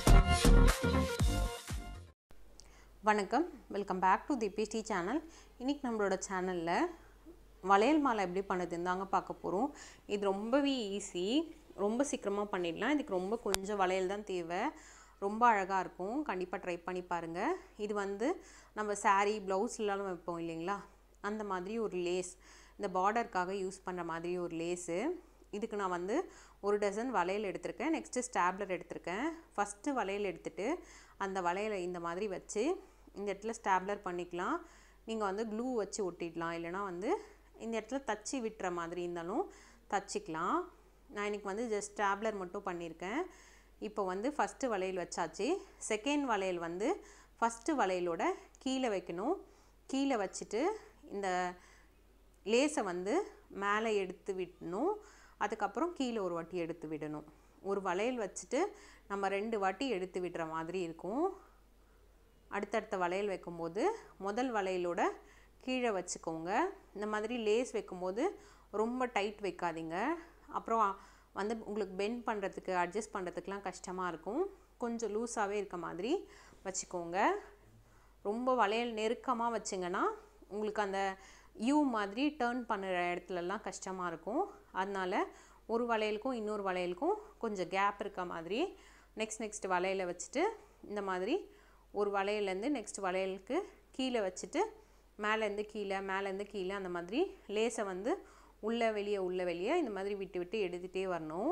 வணக்கம் welcome back to the பிடி channel இன்றைக்கி நம்மளோட சேனலில் வளையல் மாலை எப்படி பண்ணுறதுன்னு தாங்க பார்க்க போகிறோம் இது ரொம்பவே ஈஸி ரொம்ப சீக்கிரமாக பண்ணிடலாம் இதுக்கு ரொம்ப கொஞ்சம் வளையல் தான் தேவை ரொம்ப அழகாக இருக்கும் கண்டிப்பாக ட்ரை பண்ணி பாருங்கள் இது வந்து நம்ம saree ப்ளவுஸ்லாம் வைப்போம் இல்லைங்களா அந்த மாதிரி ஒரு லேஸ் இந்த பார்டருக்காக யூஸ் பண்ணுற மாதிரி ஒரு லேஸு இதுக்கு நான் வந்து ஒரு டசன் வளையல் எடுத்திருக்கேன் நெக்ஸ்ட்டு ஸ்டாப்லர் எடுத்திருக்கேன் ஃபஸ்ட்டு வளையல் எடுத்துட்டு அந்த வளையலை இந்த மாதிரி வச்சு இந்த இடத்துல ஸ்டாப்லர் பண்ணிக்கலாம் நீங்கள் வந்து க்ளூ வச்சு ஒட்டிடலாம் இல்லைனா வந்து இந்த இடத்துல தச்சு விட்டுற மாதிரி இருந்தாலும் தச்சுக்கலாம் நான் இன்றைக்கி வந்து ஜஸ்ட் ஸ்டாப்லர் மட்டும் பண்ணியிருக்கேன் இப்போ வந்து ஃபஸ்ட்டு வளையல் வச்சாச்சு செகண்ட் வளையல் வந்து ஃபஸ்ட்டு வளையலோட கீழே வைக்கணும் கீழே வச்சுட்டு இந்த லேஸை வந்து மேலே எடுத்து விடணும் அதுக்கப்புறம் கீழே ஒரு வாட்டி எடுத்து விடணும் ஒரு வளையல் வச்சுட்டு நம்ம ரெண்டு வாட்டி எடுத்து விடுற மாதிரி இருக்கும் அடுத்தடுத்த வளையல் வைக்கும்போது முதல் வளையலோட கீழே வச்சுக்கோங்க இந்த மாதிரி லேஸ் வைக்கும்போது ரொம்ப டைட் வைக்காதீங்க அப்புறம் வந்து உங்களுக்கு பெண்ட் பண்ணுறதுக்கு அட்ஜஸ்ட் பண்ணுறதுக்குலாம் கஷ்டமாக இருக்கும் கொஞ்சம் லூஸாகவே இருக்க மாதிரி வச்சுக்கோங்க ரொம்ப வளையல் நெருக்கமாக வச்சிங்கன்னா உங்களுக்கு அந்த யூ மாதிரி டேர்ன் பண்ணுற இடத்துலலாம் கஷ்டமாக இருக்கும் அதனால் ஒரு வளையலுக்கும் இன்னொரு வளையலுக்கும் கொஞ்சம் கேப் இருக்க மாதிரி நெக்ஸ்ட் நெக்ஸ்ட் வளையலை வச்சுட்டு இந்த மாதிரி ஒரு வளையலேருந்து நெக்ஸ்ட் வளையலுக்கு கீழே வச்சுட்டு மேலேருந்து கீழே மேலேருந்து கீழே அந்த மாதிரி லேஸை வந்து உள்ளே வெளியே உள்ளே வெளியே இந்த மாதிரி விட்டு விட்டு எடுத்துகிட்டே வரணும்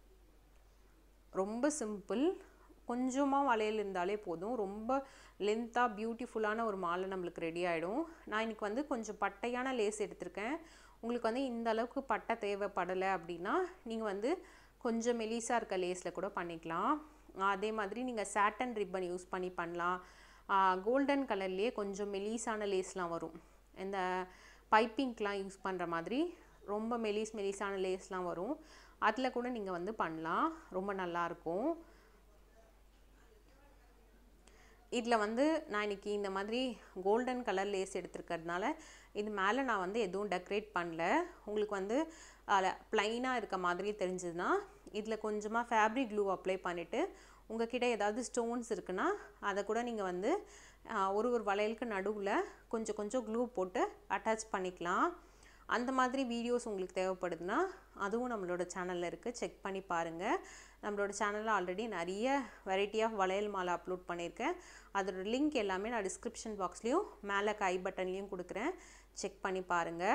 ரொம்ப சிம்பிள் கொஞ்சமாக வளையல் இருந்தாலே போதும் ரொம்ப லென்த்தாக பியூட்டிஃபுல்லான ஒரு மாலை நம்மளுக்கு ரெடி ஆகிடும் நான் இன்றைக்கி வந்து கொஞ்சம் பட்டையான லேஸ் எடுத்திருக்கேன் உங்களுக்கு வந்து இந்த அளவுக்கு பட்டை தேவைப்படலை அப்படின்னா நீங்கள் வந்து கொஞ்சம் மெலிசாக இருக்க லேஸில் கூட பண்ணிக்கலாம் அதே மாதிரி நீங்கள் சாட்டன் ரிப்பன் யூஸ் பண்ணி பண்ணலாம் கோல்டன் கலர்லேயே கொஞ்சம் மெலிசான லேஸ்லாம் வரும் இந்த பைப்பிங்க்லாம் யூஸ் பண்ணுற மாதிரி ரொம்ப மெலிஸ் மெலிசான லேஸ்லாம் வரும் அதில் கூட நீங்கள் வந்து பண்ணலாம் ரொம்ப நல்லாயிருக்கும் இதில் வந்து நான் இன்றைக்கி இந்த மாதிரி கோல்டன் கலர் லேஸ் எடுத்துருக்கிறதுனால இது மேலே நான் வந்து எதுவும் டெக்கரேட் பண்ணல உங்களுக்கு வந்து அதில் ப்ளைனாக இருக்க மாதிரி தெரிஞ்சதுன்னா இதில் கொஞ்சமாக ஃபேப்ரிக் க்ளூ அப்ளை பண்ணிவிட்டு உங்ககிட்ட ஏதாவது ஸ்டோன்ஸ் இருக்குன்னா அதை கூட நீங்கள் வந்து ஒரு ஒரு வளையலுக்கு நடுவில் கொஞ்சம் கொஞ்சம் க்ளூ போட்டு அட்டாச் பண்ணிக்கலாம் அந்த மாதிரி வீடியோஸ் உங்களுக்கு தேவைப்படுதுன்னா அதுவும் நம்மளோட சேனலில் இருக்குது செக் பண்ணி பாருங்கள் நம்மளோட சேனலில் ஆல்ரெடி நிறைய வெரைட்டி ஆஃப் வளையல் மாலை அப்லோட் பண்ணியிருக்கேன் அதோட லிங்க் எல்லாமே நான் டிஸ்கிரிப்ஷன் பாக்ஸ்லேயும் மேலே கை பட்டன்லேயும் கொடுக்குறேன் செக் பண்ணி பாருங்கள்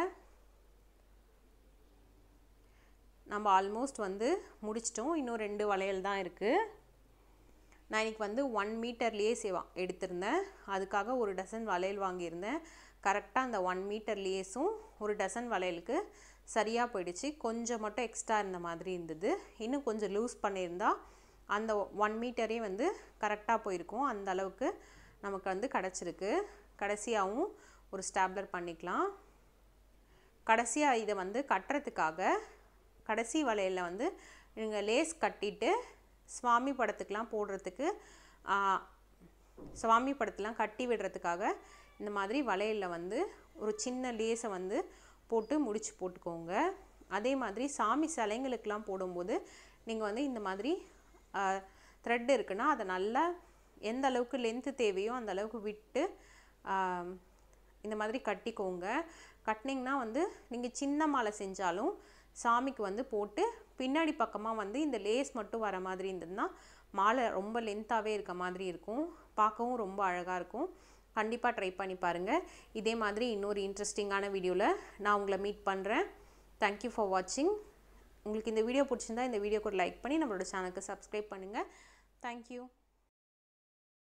நம்ம ஆல்மோஸ்ட் வந்து முடிச்சிட்டோம் இன்னும் ரெண்டு வளையல் தான் இருக்குது நான் இன்றைக்கி வந்து ஒன் மீட்டர் லேஸ் எடுத்திருந்தேன் அதுக்காக ஒரு டசன் வளையல் வாங்கியிருந்தேன் கரெக்டாக அந்த ஒன் மீட்டர் லேஸும் ஒரு டசன் வளையலுக்கு சரியாக போயிடுச்சு கொஞ்சம் மட்டும் எக்ஸ்ட்ரா இருந்த மாதிரி இருந்தது இன்னும் கொஞ்சம் லூஸ் பண்ணியிருந்தா அந்த ஒன் மீட்டரே வந்து கரெக்டாக போயிருக்கும் அந்த அளவுக்கு நமக்கு வந்து கிடச்சிருக்கு கடைசியாகவும் ஒரு ஸ்டாப்லர் பண்ணிக்கலாம் கடைசியாக இதை வந்து கட்டுறதுக்காக கடைசி வளையலில் வந்து நீங்கள் லேஸ் கட்டிட்டு சுவாமி படத்துக்கெலாம் போடுறதுக்கு சுவாமி படத்தெலாம் கட்டி விடுறதுக்காக இந்த மாதிரி வளையலில் வந்து ஒரு சின்ன லேஸை வந்து போட்டு முடிச்சு போட்டுக்கோங்க அதே மாதிரி சாமி சிலைங்களுக்கெலாம் போடும்போது நீங்கள் வந்து இந்த மாதிரி த்ரெட் இருக்குன்னா அதை நல்லா எந்த அளவுக்கு லென்த்து தேவையோ அந்த அளவுக்கு விட்டு இந்த மாதிரி கட்டிக்கோங்க கட்டினீங்கன்னா வந்து நீங்கள் சின்ன மாலை செஞ்சாலும் சாமிக்கு வந்து போட்டு பின்னாடி பக்கமாக வந்து இந்த லேஸ் மட்டும் வர மாதிரி இருந்ததுன்னா மாலை ரொம்ப லென்த்தாகவே இருக்க மாதிரி இருக்கும் பார்க்கவும் ரொம்ப அழகாக இருக்கும் கண்டிப்பாக ட்ரை பண்ணி பாருங்கள் இதே மாதிரி இன்னொரு இன்ட்ரெஸ்டிங்கான வீடியோவில் நான் உங்களை மீட் பண்ணுறேன் தேங்க்யூ ஃபார் வாட்சிங் உங்களுக்கு இந்த வீடியோ பிடிச்சிருந்தா இந்த வீடியோக்கு ஒரு லைக் பண்ணி நம்மளோட சேனலுக்கு சப்ஸ்கிரைப் பண்ணுங்கள் தேங்க்யூ